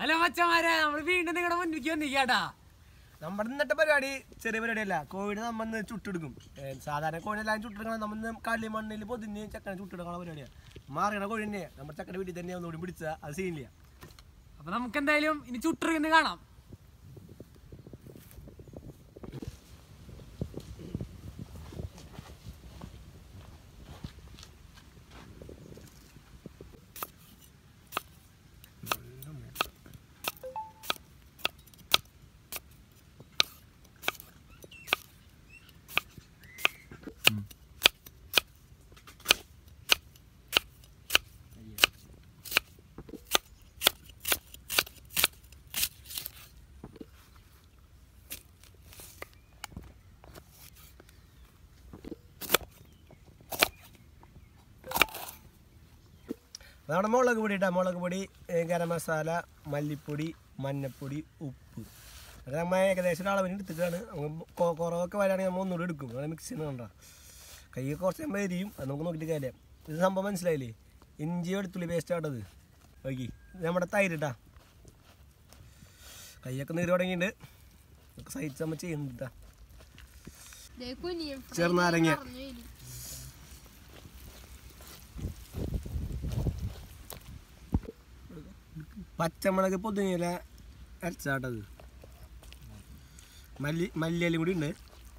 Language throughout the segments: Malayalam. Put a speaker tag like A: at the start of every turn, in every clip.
A: ഹലോ മച്ചന്മാരെ നമ്മൾ വീണ്ടും നിങ്ങളുടെ മുന്നിലേക്ക് വന്നിരിക്കാട്ടാ
B: നമ്മുടെ ഇന്നത്തെ പരിപാടി ചെറിയ പരിപാടിയല്ല കോഴിനെ നമ്മ ഇന്ന് ചുട്ടെടുക്കും ഏ, സാധാരണ കോഴിനെ എല്ലാം ചുട്ടെടുക്കണം നമ്മൾ ഇന്ന് കളി മണ്ണിൽ പൊതിഞ്ഞ് ചക്കനെ ചുട്ടെടുക്കുന്ന പരിപാടിയാണ് മാറിയണ കോഴി തന്നെയാണ് നമ്മുടെ ചക്കൻ്റെ വീട്ടിൽ തന്നെ ഒന്നുകൂടി പിടിച്ച അത് സീനില്ല
A: അപ്പൊ നമുക്ക് എന്തായാലും ഇനി ചുട്ടിരിക്കുന്ന കാണാം
B: നമ്മുടെ മുളക് പൊടി ഇട്ടാ മുളക് പൊടി ഏ, ഗരം മസാല മല്ലിപ്പൊടി മഞ്ഞപ്പൊടി ഉപ്പ് അത് നമ്മൾ ഏകദേശം ഒരു അളവിന് എടുത്തിട്ടാണ് കുറവൊക്കെ വരാണെങ്കിൽ നമ്മൾ ഒന്നുകൂടി എടുക്കും അങ്ങനെ മിക്സ് ചെയ്യുന്ന കണ്ടാ കൈ കുറച്ച് നമ്മൾ എരിയും അത് നമുക്ക് നോക്കിയിട്ട് കാര്യം ഇത് സംഭവം മനസ്സിലായില്ലേ ഇഞ്ചി വെളുത്തുള്ളി പേസ്റ്റ് ആട്ടത് നോക്കി ഇത് നമ്മുടെ തൈരിട്ടാ കൈയൊക്കെ നീര് തുടങ്ങിയിട്ടുണ്ട് ഒക്കെ സഹിച്ച് നമ്മൾ ചെയ്യുന്നുണ്ടാ ചെറുനാരങ്ങ. പച്ചമുളക് പൊതുങ്ങിയില അരച്ചാട്ടത് മല്ലി മല്ലിയിലും കൂടി ഉണ്ട്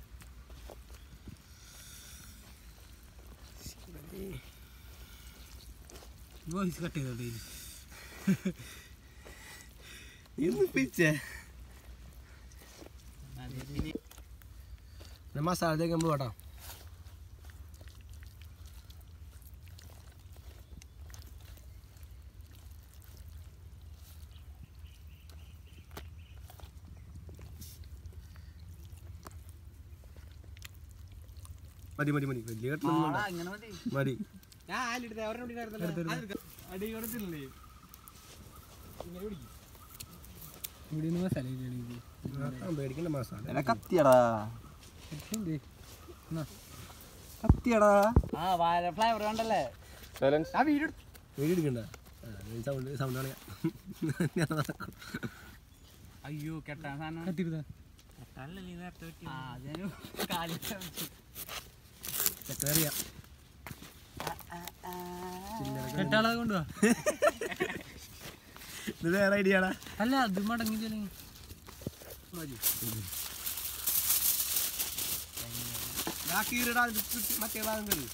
A: വോയിസ് കട്ട് ചെയ്തോട്ടെ
B: ഇന്ന് പിച്ചേ മസാല തേക്കുമ്പോൾ കേട്ടോ മതി മതി മതി വലിയ കെട്ടൊന്നും വേണ്ട.
A: അങ്ങനെ മതി
B: മതി
A: അടി കൊടുത്തില്ലേ ഇവിടെ നിന്ന് മസാല
B: ആ, പേടിക്കണ്ട മസാല
C: കത്തിയടാ കത്തിയടാ
A: ആ വാഴ ഫ്ലേവർ കണ്ടല്ലേ
C: സൈലൻസ്
A: ആ വീഡിയോ
B: വീഡിയോ എടുക്കണ്ട സൗണ്ട് സൗണ്ട് കളയാ
A: അയ്യോ കെട്ടാൻ സാധനം ആ, അതിന് കാലിൽ വെച്ചു.
B: ചക്കറിയാ
A: കെട്ടാളെ കൊണ്ടുവാ
B: ഇത് വേറെ ഐഡിയ ആടാ
A: അല്ല അത് മടങ്ങി
B: ആ കീറിടാ ഇത് ചുറ്റി മറ്റേ ഭാഗം കയറി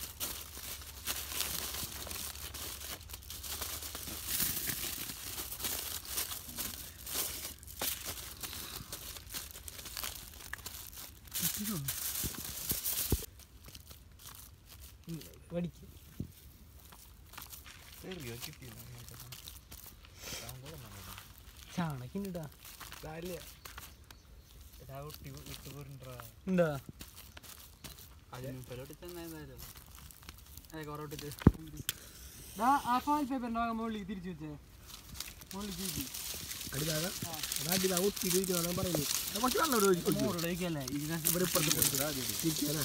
A: വടിക്ക് ചാണക്കിണ്ടാ ഉണ്ടോ ആ ഫോയിൽ പേപ്പറിന്റെ ഭാഗം മുകളിൽ തിരിച്ചു വെച്ചേ മുകളിൽ തിരിച്ചു
B: അടിഭാഗ അടി ഭാഗം ഒത്തിരി ഇരിക്കണം പറയുന്നു അത് കുറച്ച് വെള്ളം ഇവിടെ ഒഴിച്ച് കൊടുക്ക്.
A: നൂറിലേക്കല്ലേ ഇതിനെ
B: ഇവിടെ ഇപ്പുറത്ത് കൊടുത്തിടാ ഇരിക്കാനാ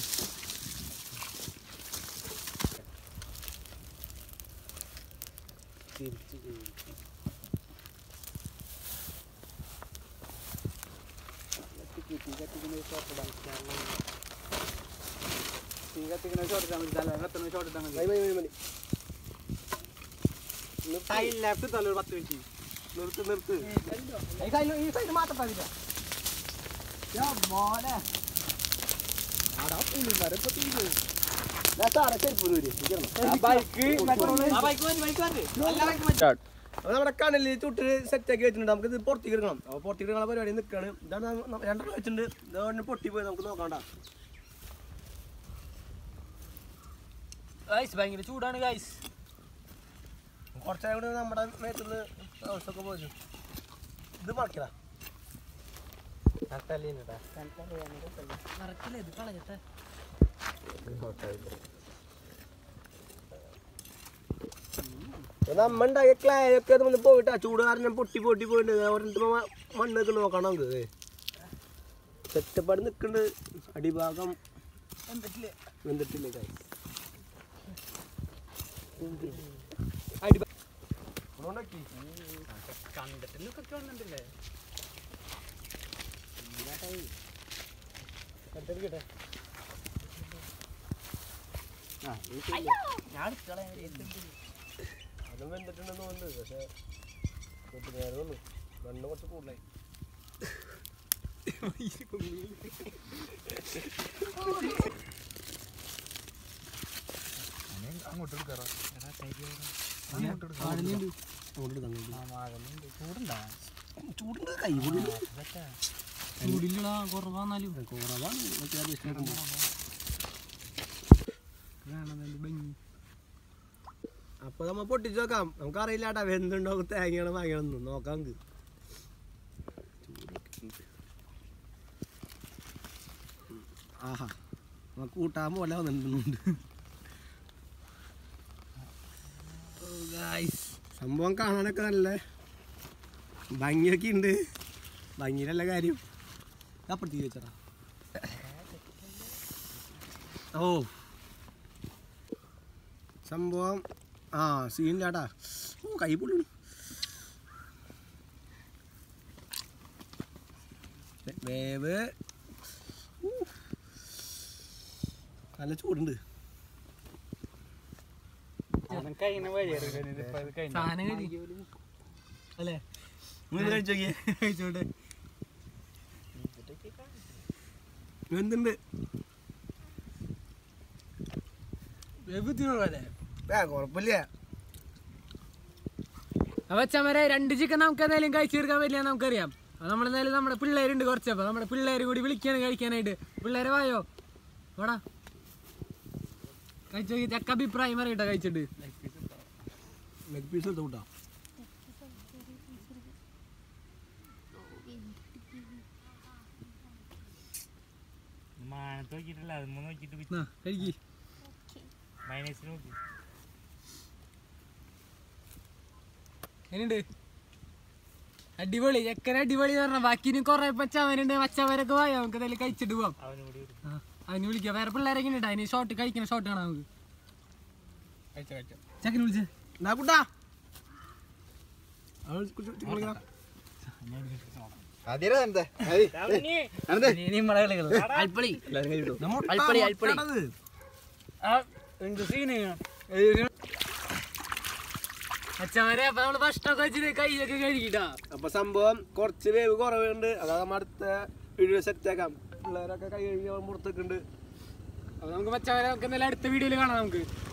B: മതി മതി മതി മതി നിർത്ത് നിർത്ത്
A: ഈ സൈഡ് ഈ സൈഡ് മാത്രം പതില്ല മോനെ
B: അത് നമ്മുടെ കണ്ണിൽ ചുട്ട് സെറ്റ് ആക്കി വെച്ചിട്ടുണ്ട് നമുക്ക് ഇത് പുറത്തേക്ക് എടുക്കണം അപ്പോൾ പുറത്തേക്ക് എടുക്കുന്ന പരിപാടി നിൽക്കുകയാണ് ഇതാണ് നമ്മ- രണ്ടെണ്ണം വെച്ചിട്ടുണ്ട് ഇതോടെ പൊട്ടി പോയി നമുക്ക് നോക്കണ്ട
A: ഗൈസ് ഭയങ്കര ചൂടാണ് ഗൈസ്
B: കുറച്ചായ കൂടെ നമ്മുടെ മേത്തുനിന്ന് അവസ്ഥയൊക്കെ പോയി ഇത് മറക്കടാ
A: മറക്കില്ല ഇത് കളഞ്ഞിട്ട്
B: നമ്മ ഉണ്ടാക്കിയ ക്ലായൊക്കെ നമ്മൾ പോയിട്ട് ആ ചൂട് കാരണം പൊട്ടി പൊട്ടി പോയിട്ട് ഒരെണ്ണം മണ്ണൊക്കെ നോക്കണം നമുക്ക് സെറ്റപ്പാട് നിൽക്കുന്നുണ്ട് അടിഭാഗം
A: എന്തിട്ടില്ലേ
B: വെന്തിട്ടില്ലേ കായ് അതുകൊണ്ടൊക്കെ
A: കണ്ടിട്ട് ലുക്കൊക്കെ വന്നിട്ടില്ലേ
B: എടുത്തെടുക്കട്ടെ അതും വെന്തിട്ടുണ്ടെന്ന് തോന്നുന്നു പക്ഷെ കുറച്ച് നേരം വന്നു മണ്ണ് കുറച്ച് കൂടുതലായി
C: അങ്ങോട്ട് എടുക്കാറോ
B: ചൂടുണ്ട് കൈ പൊള്ളുന്നു.
A: ചൂടില്ലടാ കുറവാന്നാലും
B: കുറവാണ് മറ്റേ അപേക്ഷിച്ച് നോക്കുമ്പോ. അപ്പൊ നമ്മ പൊട്ടിച്ച് നോക്കാം നമുക്ക് അറിയില്ല കേട്ടാ വെന്തുണ്ടോ തേങ്ങയാണ് വാങ്ങിയൊന്നും നോക്കാം നമുക്ക് ആഹാ നമുക്ക് കൂട്ടാൻ പോലെ വന്നിട്ടുണ്ട് സംഭവം കാണാനൊക്കെ നല്ല ഭംഗിയൊക്കെ ഉണ്ട് ഭംഗിയിലല്ല കാര്യം അപ്പുറത്തേക്ക് വെച്ചടാ ഓ സംഭവം ആ സീനില്ലാട്ടാ ഓ കൈ പൊള്ളു വേവ് ഊ. നല്ല ചൂടുണ്ട്
A: കഴിഞ്ഞ വഴി സാധനം കഴിക്കും
B: അല്ലേ കഴിച്ചു നോക്കിയേ
A: കഴിച്ചോട്ടെ
B: എന്തുണ്ട്
A: ബുദ്ധിമുട്ടല്ലേ
B: ആ കുഴപ്പമില്ല
A: അപ്പൊ ചമരെ രണ്ട് ചിക്കൻ നമുക്ക് എന്തായാലും കഴിച്ചെടുക്കാൻ പറ്റില്ല നമുക്കറിയാം അത് നമ്മളെന്തായാലും നമ്മുടെ പിള്ളേരുണ്ട് കുറച്ചപ്പോ നമ്മുടെ പിള്ളേര് കൂടി വിളിക്കാണ് കഴിക്കാനായിട്ട് പിള്ളേരെ വായോ വാടാ കഴിച്ചു നോക്കി ചക്ക അഭിപ്രായം അറിയട്ടെ കഴിച്ചിട്ട്
B: ലെഗ് പീസ് എടുത്ത് കൂട്ടാ
D: മാനത്ത് നോക്കിയിട്ടില്ല അത് നോക്കിയിട്ട്
A: ആ, കഴിക്ക്
D: മൈനസിൽ നോക്കി
A: എങ്ങനെയുണ്ട് അടിപൊളി ചക്കര അടിപൊളി എന്ന് പറഞ്ഞാൽ ബാക്കി ഇനി കുറെ പച്ചവരുണ്ട് പച്ചവരൊക്കെ വായോ നമുക്ക് എന്തായാലും കഴിച്ചിട്ട് പോവാം
D: അവനും കൂടി വരും
A: ആ, അതിന് വിളിക്കാം വേറെ പിള്ളേരൊക്കെ ഉണ്ട് അതിന് ഷോട്ട് കഴിക്കണ ഷോട്ട് കാണാം നമുക്ക് ചക്കന് വിളിച്ചേ
B: എന്നാ കൂട്ടാ അവൾ കുറിച്ച് ചിക്കൻ കളിക്കണം.
A: അൽപ്പളി
B: നമ്മ മുട്ട,
A: അൽപ്പടി, അൽപ്പടി.
B: മുട്ടയാണത്.
A: അച്ഛന്മാരെ അപ്പൊ നമ്മള് ഭക്ഷണമൊക്കെ വെച്ചിട്ട് കൈയൊക്കെ കഴുകിട്ടാ
B: അപ്പൊ സംഭവം കുറച്ച് വേവ് കുറവുണ്ട് അതാ നമ്മ അടുത്ത വീഡിയോ സെറ്റ് ആക്കാം പിള്ളേരൊക്കെ കൈ കഴുകി പുറത്തേക്കുണ്ട്
A: അപ്പൊ നമുക്ക് പച്ചവരെ നമുക്ക് എന്തായാലും അടുത്ത വീഡിയോയിൽ കാണാം നമുക്ക്